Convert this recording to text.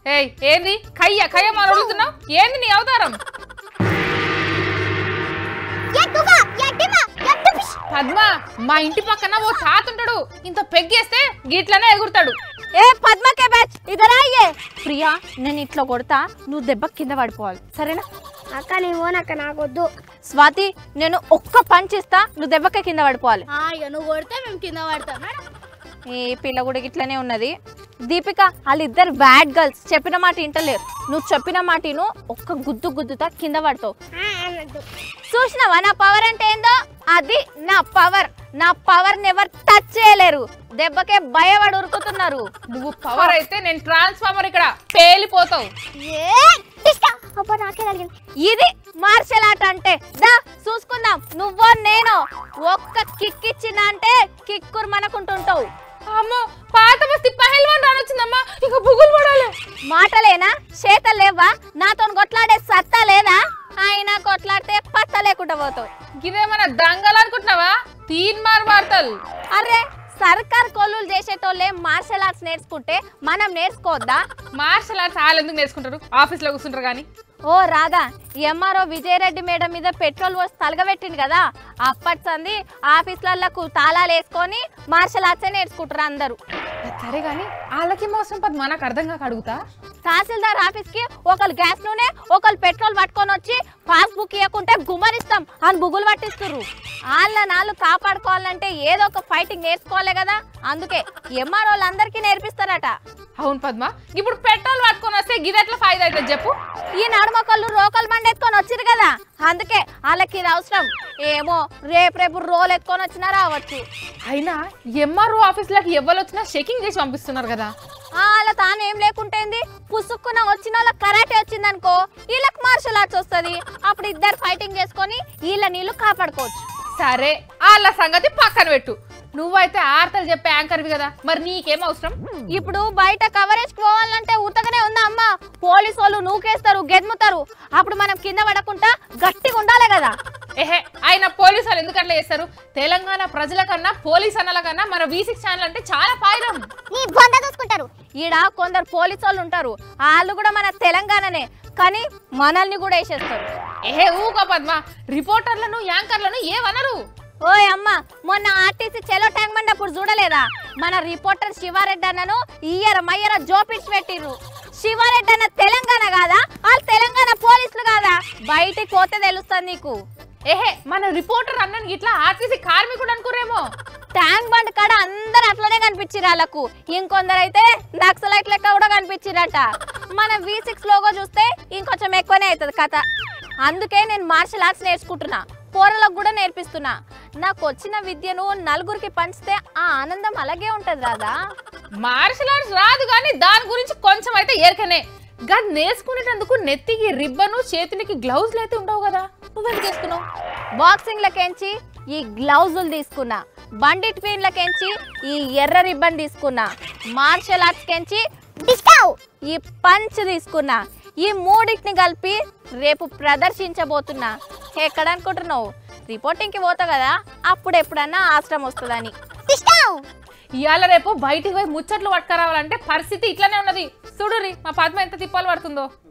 ఏయ్ ఏంది కయ్య కయ్య మన అడుగుతున్నావు ఏంది నీ అవతారం పద్మ మా ఇంటి పక్కన ఓ తాత ఉంటాడు ఇంత పెగ్గేస్తే గిట్లనే ఎగురుతాడు ఏ పద్మకే బ్యాచ్ ఇదరా అయ్యే ప్రియా నేను ఇట్లా కొడతా నువ్వు దెబ్బ కింద పడిపోవాలి సరేనా అక్క నీ ఓనక్క నాకొద్దు స్వాతి నేను ఒక్క పంచ్ ఇస్తా నువ్వు దెబ్బకే కింద పడిపోవాలి ఇక నువ్వు కొడితే మేము కింద పడతాం ఈ పిల్ల కూడా ఇట్లనే ఉన్నది దీపిక వాళ్ళిద్దరు బ్యాడ్ గర్ల్స్ చెప్పిన మాట వింటలేరు నువ్వు చెప్పిన మాటను ఒక్క గుద్దు గుద్దుతా కింద పడతావు చూసినావా నా పవర్ అంటే ఏందో అది నా పవర్ నా పవర్ ఎవరు టచ్ చేయలేరు దెబ్బకే భయపడి ఉరుకుతున్నారు నువ్వు పవర్ అయితే నేను ట్రాన్స్ఫార్మర్ ఇక్కడ పేలిపోతావు అబ్బా నాకే తగిలింది ఇది మార్షల్ ఆర్ట్ అంటే దా చూసుకుందాం నువ్వో నేను ఒక్క కిక్ ఇచ్చిన అంటే కిక్కురు మనకుంటుంటావు అమ్మో పాత బస్తి పహల్వాన్ రానొచ్చిందమ్మా ఇక బుగులు పడాలి మాటలేనా చేత లేవా నాతో కొట్లాడే సత్తా లేదా అయినా కొట్లాడితే పత్త లేకుండా పోతావు ఇదేమన్నా దంగలు అనుకుంటున్నావా తీన్ మార్ వార్తలు అరే సర్కార్ కొల్లులు చేసేటోళ్ళే మార్షల్ ఆర్ట్స్ నేర్చుకుంటే మనం నేర్చుకోవద్దా మార్షల్ ఆర్ట్స్ వాళ్ళు ఎందుకు నేర్చుకుంటారు ఆఫీస్లో కూర్చుంటారు కానీ ఓ రాదా ఎంఆర్ఓ విజయరెడ్డి మేడం మీద పెట్రోల్ పోసి తలగబెట్టింది కదా అప్పటి సంది ఆఫీసులకు తాళాలు వేసుకొని మార్షల్ ఆర్ట్సే నేర్చుకుంటారు అందరూ సరే కానీ వాళ్ళకి అవసరం పద్మ నాకు అర్థం కాక అడుగుతా తహసీల్దార్ ఆఫీస్ కి ఒకళ్ళు గ్యాస్ నూనె ఒకళ్ళు పెట్రోల్ పట్టుకొని వచ్చి పాస్బుక్ ఇవ్వకుంటే గుమ్మరిస్తాం అని బుగులు పట్టిస్తుర్రు వాళ్ళ నాళ్ళు కాపాడుకోవాలంటే ఏదో ఒక ఫైటింగ్ నేర్చుకోవాలి కదా అందుకే ఎంఆర్ వాళ్ళందరికీ నేర్పిస్తారట అవును పద్మ ఇప్పుడు పెట్రోల్ పట్టుకొని వస్తే గిదెట్లా ఫైదా అవుతుంది చెప్పు ఈ నడుమొకళ్ళు రోకల్ బండి ఎత్తుకొని వచ్చిరు కదా అందుకే వాళ్ళకి ఇది అవసరం ఏమో రేపు రేపు రోల్ ఎత్తుకొని వచ్చినా రావచ్చు అయినా ఎంఆర్ఓ ఆఫీస్లోకి ఎవరు వచ్చినా చెకింగ్ చేసి పంపిస్తున్నారు కదా ఆ, వాళ్ళ తాను ఏం లేకుంటేంది పుసుక్కున వచ్చిన వాళ్ళ కరాటే వచ్చిందనుకో వీళ్ళకి మార్షల్ ఆర్ట్స్ వస్తుంది అప్పుడు ఇద్దరు ఫైటింగ్ చేసుకొని వీళ్ళ నీళ్ళు కాపాడుకోవచ్చు సరే వాళ్ళ సంగతి పక్కన పెట్టు నువ్వైతే ఆర్తలు చెప్పే యాంకర్వి కదా మరి నీకేం అవసరం ఇప్పుడు బయట కవరేజ్ పోవాలంటే ఉతకనే ఉందా అమ్మ పోలీసు వాళ్ళు నూకేస్తారు గెద్ముతారు అప్పుడు మనం కింద పడకుండా గట్టిగా ఉండాలి కదా ఏహే ఆయన పోలీసు వాళ్ళు ఎందుకు అట్లా చేస్తారు తెలంగాణ ప్రజల కన్నా పోలీస్ అన్నల కన్నా మన వి సిక్స్ ఛానల్ అంటే చాలా పాయిరం నీ బొంద చూసుకుంటారు ఈడ కొందరు పోలీసు వాళ్ళు ఉంటారు వాళ్ళు కూడా మన తెలంగాణనే కానీ మనల్ని కూడా వేసేస్తారు ఏహే ఊకో పద్మ రిపోర్టర్లను యాంకర్లను ఏమనరు ఓయ్ అమ్మ మొన్న ఆర్టీసీ చెలో ట్యాంక్ బండి అప్పుడు చూడలేదా మన రిపోర్టర్ శివారెడ్డి అన్నను ఇయ్యర మయ్యర జోపిడ్చి పెట్టిర్రు శివారెడ్డి అన్న తెలంగాణ కాదా వాళ్ళు తెలంగాణ పోలీసులు కాదా బయటికి పోతే తెలుస్తుంది నీకు ఏహే మన రిపోర్టర్ అన్నని ఇట్లా ఆర్టీసీ కార్మికుడు అనుకోరేమో ట్యాంక్ బండ్ కాడ అందరు అట్లనే కనిపించిరు వాళ్ళకు ఇంకొందరు అయితే నక్సలైట్ లెక్క కూడా కనిపించిరట మన వి సిక్స్ లోగో చూస్తే ఇంకొంచెం ఎక్కువనే అవుతుంది కథ అందుకే నేను మార్షల్ ఆర్ట్స్ నేర్చుకుంటున్నా పోరలకు కూడా నేర్పిస్తున్నా నాకు వచ్చిన విద్యను నలుగురికి పంచితే ఆ ఆనందం అలాగే ఉంటది రాదా మార్షల్ ఆర్ట్స్ రాదు కానీ దాని గురించి కొంచెం అయితే ఏరకనే గది నేర్చుకునేటందుకు నెత్తికి రిబ్బను చేతులకి గ్లౌజులు అయితే ఉండవు కదా నువ్వెందుకు వేసుకున్నావు బాక్సింగ్ లకెంచి ఈ గ్లౌజులు తీసుకున్నా బండి ట్వీన్లకెంచి ఈ ఎర్ర రిబ్బన్ తీసుకున్నా మార్షల్ ఆర్ట్స్ కెంచి డిస్కౌ ఈ పంచ్ తీసుకున్నా ఈ మూడింటిని కలిపి రేపు ప్రదర్శించబోతున్నా ఎక్కడ అనుకుంటున్నావు రిపోర్టింగ్కి పోతా కదా అప్పుడు ఎప్పుడన్నా ఆశ్రమం వస్తుందని డిస్కౌ ఇవాళ రేపు బయటికి పోయి ముచ్చట్లు పట్టుకురావాలంటే పరిస్థితి ఇట్లానే ఉన్నది చూడురి మా పద్మ ఎంత తిప్పాలు పడుతుందో